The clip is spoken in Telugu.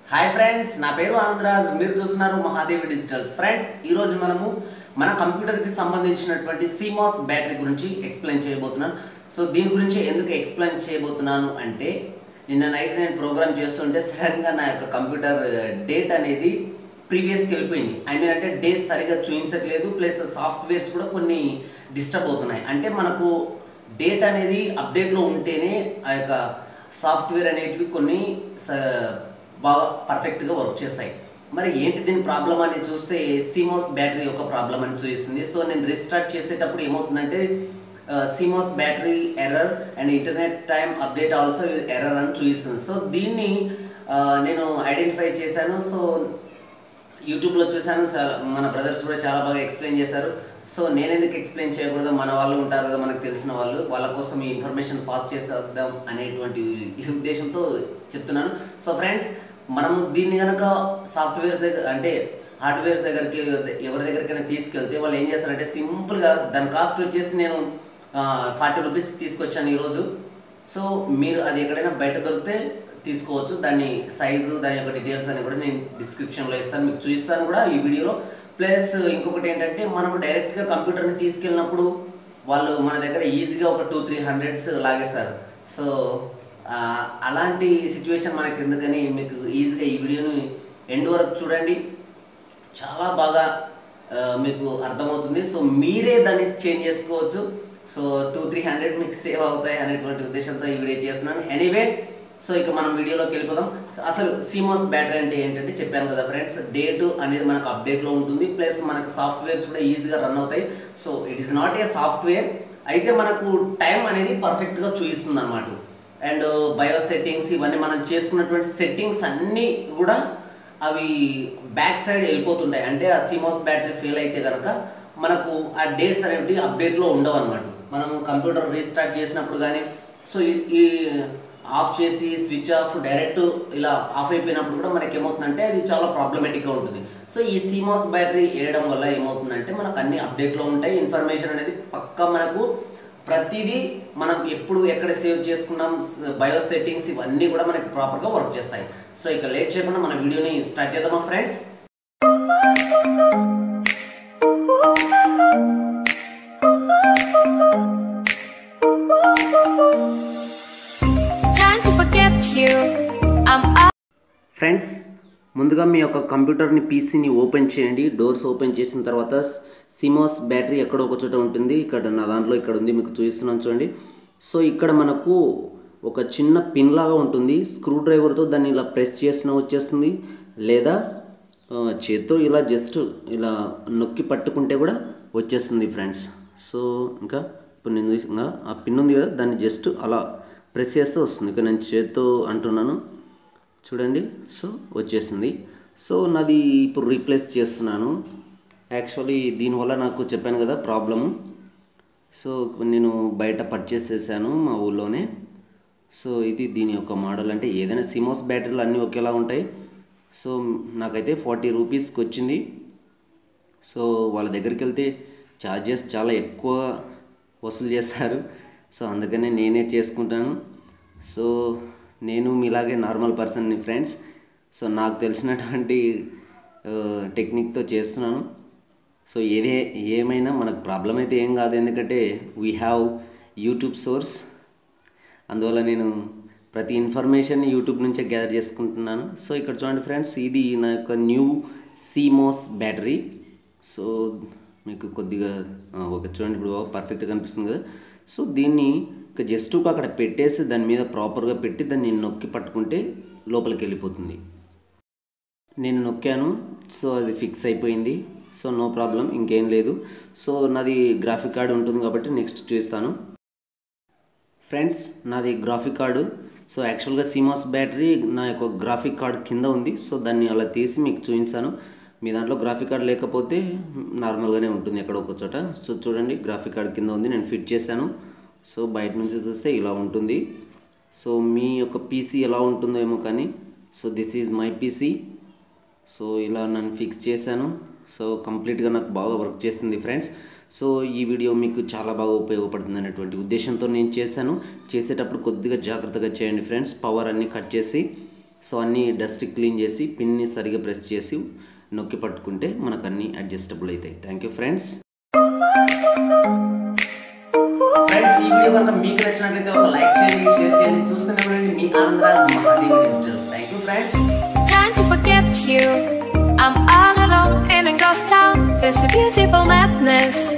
హాయ్ ఫ్రెండ్స్ నా పేరు ఆనందరాజ్ మీరు చూస్తున్నారు మహాదేవి డిజిటల్స్ ఫ్రెండ్స్ ఈరోజు మనము మన కంప్యూటర్కి సంబంధించినటువంటి సిమాస్ బ్యాటరీ గురించి ఎక్స్ప్లెయిన్ చేయబోతున్నాను సో దీని గురించి ఎందుకు ఎక్స్ప్లెయిన్ చేయబోతున్నాను అంటే నిన్న నైట్ నేను ప్రోగ్రామ్ చేస్తుంటే సడన్గా నా యొక్క కంప్యూటర్ డేట్ అనేది ప్రీవియస్కి వెళ్ళిపోయింది ఐ మీన్ అంటే డేట్ సరిగా చూపించట్లేదు ప్లస్ సాఫ్ట్వేర్స్ కూడా కొన్ని డిస్టర్బ్ అవుతున్నాయి అంటే మనకు డేట్ అనేది అప్డేట్లో ఉంటేనే ఆ యొక్క సాఫ్ట్వేర్ అనేటివి కొన్ని స- బాగా పర్ఫెక్ట్గా వర్క్ చేస్తాయి మరి ఏంటి దీని ప్రాబ్లం అని చూస్తే సిమోస్ బ్యాటరీ యొక్క ప్రాబ్లం అని చూపిస్తుంది సో నేను రీస్టార్ట్ చేసేటప్పుడు ఏమవుతుందంటే CMOS battery error and internet time update also error అని చూపిస్తుంది సో దీన్ని ఆ, నేను ఐడెంటిఫై చేశాను సో యూట్యూబ్లో చూశాను సార్ మన బ్రదర్స్ కూడా చాలా బాగా ఎక్స్ప్లెయిన్ చేశారు సో నేను ఎందుకు ఎక్స్ప్లెయిన్ చేయకూడదు మన వాళ్ళు ఉంటారు కదా మనకు తెలిసిన వాళ్ళు వాళ్ళ కోసం ఈ ఇన్ఫర్మేషన్ పాస్ చేసేద్దాం అనేటువంటి ఈ ఉద్దేశంతో చెప్తున్నాను సో ఫ్రెండ్స్ మనం దీన్ని కనుక సాఫ్ట్వేర్స్ దగ్గర అంటే హార్డ్వేర్స్ దగ్గరికి ఎవరి దగ్గరికైనా తీసుకెళ్తే వాళ్ళు ఏం చేస్తారంటే సింపుల్గా దాని కాస్ట్ వచ్చేసి నేను ఫార్టీ రూపీస్కి తీసుకొచ్చాను ఈరోజు సో మీరు అది ఎక్కడైనా బయట దొరికితే తీసుకోవచ్చు దాని సైజు దాని యొక్క డీటెయిల్స్ అని కూడా నేను డిస్క్రిప్షన్లో ఇస్తాను మీకు చూపిస్తాను కూడా ఈ వీడియోలో ప్లస్ ఇంకొకటి ఏంటంటే మనం డైరెక్ట్గా కంప్యూటర్ని తీసుకెళ్ళినప్పుడు వాళ్ళు మన దగ్గర ఈజీగా ఒక టూ త్రీ హండ్రెడ్స్ లాగేస్తారు సో ఆ, అలాంటి సిచ్యువేషన్ మనకి ఎందుకని మీకు ఈజీగా ఈ వీడియోని ఎండ్ వరకు చూడండి చాలా బాగా ఆ, మీకు అర్థమవుతుంది సో మీరే దాన్ని చేంజ్ చేసుకోవచ్చు సో టూ త్రీ హండ్రెడ్ మీకు సేవ్ అవుతాయి అనేటువంటి ఉద్దేశంతో ఈ వీడియో చేస్తున్నాను ఎనీవే సో ఇక మనం వీడియోలోకి వెళ్ళిపోదాం అసలు సీమోస్ బ్యాటరీ అంటే ఏంటంటే చెప్పాను కదా ఫ్రెండ్స్ డేట్ అనేది మనకు అప్డేట్లో ఉంటుంది ప్లస్ మనకు సాఫ్ట్వేర్స్ కూడా ఈజీగా రన్ అవుతాయి so it is not a software అయితే మనకు టైం అనేది పర్ఫెక్ట్గా చూపిస్తుంది అనమాట అండ్ బయో సెట్టింగ్స్ ఇవన్నీ మనం చేసుకున్నటువంటి సెట్టింగ్స్ అన్నీ కూడా అవి బ్యాక్ సైడ్ వెళ్ళిపోతుంటాయి అంటే ఆ సిమోస్ బ్యాటరీ ఫెయిల్ అయితే కనుక మనకు ఆ డేట్స్ అనేవి అప్డేట్లో ఉండవు అనమాట మనం కంప్యూటర్ రీస్టార్ట్ చేసినప్పుడు కానీ సో ఈ- ఈ ఆఫ్ చేసి స్విచ్ ఆఫ్ డైరెక్ట్ ఇలా ఆఫ్ అయిపోయినప్పుడు కూడా మనకి ఏమవుతుందంటే అది చాలా ప్రాబ్లమేటిక్గా ఉంటుంది సో ఈ సిమోస్ బ్యాటరీ వేయడం వల్ల ఏమవుతుందంటే మనకు అన్ని అప్డేట్లో ఉంటాయి ఇన్ఫర్మేషన్ అనేది పక్కా మనకు ప్రతిదీ మనం ఎప్పుడు ఎక్కడ సేవ్ చేసుకున్నాం బయో సెట్టింగ్స్ ఇవన్నీ కూడా మనకి ప్రాపర్గా వర్క్ చేస్తాయి సో ఇక లేట్ చేయకుండా మన వీడియోని స్టార్ట్ చేద్దామా friends Trying to forget you. I'm up. Friends ముందుగా మీ యొక్క కంప్యూటర్ని పీసీని ఓపెన్ చేయండి డోర్స్ ఓపెన్ చేసిన తర్వాత సిమోస్ బ్యాటరీ ఎక్కడో ఒక చోట ఉంటుంది ఇక్కడ నా దాంట్లో ఇక్కడ ఉంది మీకు చూపిస్తున్నాను చూడండి సో ఇక్కడ మనకు ఒక చిన్న పిన్ లాగా ఉంటుంది స్క్రూ డ్రైవర్తో దాన్ని ఇలా ప్రెస్ చేసిన వచ్చేస్తుంది లేదా ఆ, చేత్తో ఇలా జస్ట్ ఇలా నొక్కి పట్టుకుంటే కూడా వచ్చేస్తుంది ఫ్రెండ్స్ సో ఇంకా ఇప్పుడు నేను చూసిన ఆ పిన్ ఉంది కదా దాన్ని జస్ట్ అలా ప్రెస్ చేస్తే వస్తుంది ఇక నేను చేత్తో అంటున్నాను చూడండి సో వచ్చేసింది సో నాది ఇప్పుడు రీప్లేస్ చేస్తున్నాను యాక్చువల్లీ దీనివల్ల నాకు చెప్పాను కదా ప్రాబ్లము సో నేను బయట పర్చేస్ చేశాను మా ఊళ్ళోనే సో ఇది దీని యొక్క మోడల్ అంటే ఏదైనా సిమోస్ బ్యాటరీలు అన్నీ ఒకేలా ఉంటాయి సో నాకైతే ఫార్టీ రూపీస్కి వచ్చింది సో వాళ్ళ దగ్గరికి వెళ్తే ఛార్జెస్ చాలా ఎక్కువ వసూలు చేస్తారు సో అందుకనే నేనే చేసుకుంటాను సో నేను మీలాగే నార్మల్ పర్సన్ని ఫ్రెండ్స్ సో నాకు తెలిసినటువంటి ఆ, టెక్నిక్తో చేస్తున్నాను సో ఏదే ఏమైనా మనకు ప్రాబ్లం అయితే ఏం కాదు ఎందుకంటే వీ హ్యావ్ యూట్యూబ్ సోర్స్ అందువల్ల నేను ప్రతి ఇన్ఫర్మేషన్ యూట్యూబ్ నుంచే గ్యాదర్ చేసుకుంటున్నాను సో ఇక్కడ చూడండి ఫ్రెండ్స్ ఇది నా యొక్క న్యూ సీమోస్ బ్యాటరీ సో మీకు కొద్దిగా ఆ, ఒక చూడండి ఇప్పుడు పర్ఫెక్ట్గా కనిపిస్తుంది కదా సో దీన్ని ఇక జస్ట్ ఒక అక్కడ పెట్టేసి దాని మీద ప్రాపర్గా పెట్టి దాన్ని నొక్కి పట్టుకుంటే లోపలికి వెళ్ళిపోతుంది నేను నొక్కాను సో అది ఫిక్స్ అయిపోయింది సో నో ప్రాబ్లం ఇంకేం లేదు సో నాది గ్రాఫిక్ కార్డ్ ఉంటుంది కాబట్టి నెక్స్ట్ చూస్తాను ఫ్రెండ్స్ నాది గ్రాఫిక్ కార్డు సో యాక్చువల్గా సిమాస్ బ్యాటరీ నా యొక్క గ్రాఫిక్ కార్డ్ కింద ఉంది సో దాన్ని అలా తీసి మీకు చూపించాను మీ దాంట్లో గ్రాఫిక్ కార్డ్ లేకపోతే నార్మల్గానే ఉంటుంది ఎక్కడ ఒక చోట సో చూడండి గ్రాఫిక్ కార్డ్ కింద ఉంది నేను ఫిట్ చేశాను సో బయట నుంచి చూస్తే ఇలా ఉంటుంది సో మీ యొక్క పీసీ ఎలా ఉంటుందో ఏమో కానీ so this is my PC so ఇలా నన్ను ఫిక్స్ చేశాను సో కంప్లీట్గా నాకు బాగా వర్క్ చేసింది ఫ్రెండ్స్ సో ఈ వీడియో మీకు చాలా బాగా ఉపయోగపడుతుంది అనేటువంటి ఉద్దేశంతో నేను చేశాను చేసేటప్పుడు కొద్దిగా జాగ్రత్తగా చేయండి ఫ్రెండ్స్ పవర్ అన్నీ కట్ చేసి సో అన్నీ డస్ట్ క్లీన్ చేసి పిన్ని సరిగా ప్రెస్ చేసి నొక్కి పట్టుకుంటే మనకు అన్నీ అడ్జస్టబుల్ అవుతాయి థ్యాంక్ యూ ఫ్రెండ్స్ ఫ్రెండ్స్ ఈ వీడియో కనుక మీకు నచ్చినట్లయితే ఒక లైక్ చేయండి షేర్ చేయండి చూస్తూనే ఉండండి మీ Anandraj Mahadevi Digitals thank you friends Time to forget you. I'm all alone in a ghost town. It's a beautiful madness.